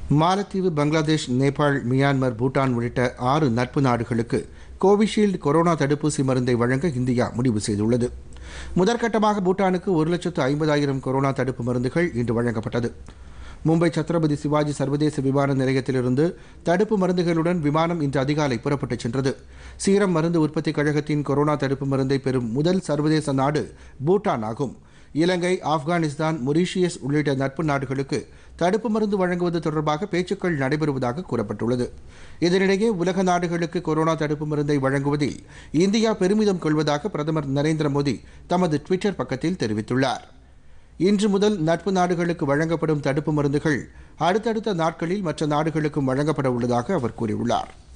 மாலத்தீவு பங்களாதேஷ் நேபாள் மியான்மர் பூட்டான் உள்ளிட்ட ஆறு நட்பு நாடுகளுக்கு கோவிஷீல்டு கொரோனா தடுப்பூசி மருந்தை வழங்க இந்தியா முடிவு செய்துள்ளது முதற்கட்டமாக பூட்டானுக்கு ஒரு லட்சத்து ஐம்பதாயிரம் கொரோனா தடுப்பு மருந்துகள் இன்று வழங்கப்பட்டது மும்பை சத்ரபதி சிவாஜி சர்வதேச விமான நிலையத்திலிருந்து தடுப்பு மருந்துகளுடன் விமானம் இன்று அதிகாலை புறப்பட்டுச் சென்றது சீரம் மருந்து உற்பத்தி கழகத்தின் கொரோனா தடுப்பு மருந்தை பெறும் முதல் சர்வதேச நாடு பூட்டான் ஆகும் இலங்கை ஆப்கானிஸ்தான் மொரீஷியஸ் உள்ளிட்ட நட்பு நாடுகளுக்கு தடுப்பு மருந்து வழங்குவது தொடர்பாக பேச்சுக்கள் நடைபெறுவதாக கூறப்பட்டுள்ளது இதனிடையே உலக நாடுகளுக்கு கொரோனா தடுப்பு மருந்தை வழங்குவதில் இந்தியா பெருமிதம் கொள்வதாக பிரதமர் நரேந்திர மோடி தமது ட்விட்டர் பக்கத்தில் தெரிவித்துள்ளார் இன்று முதல் நட்பு நாடுகளுக்கு வழங்கப்படும் தடுப்பு மருந்துகள் அடுத்தடுத்த நாட்களில் மற்ற நாடுகளுக்கும் வழங்கப்பட உள்ளதாக அவர் கூறியுள்ளார்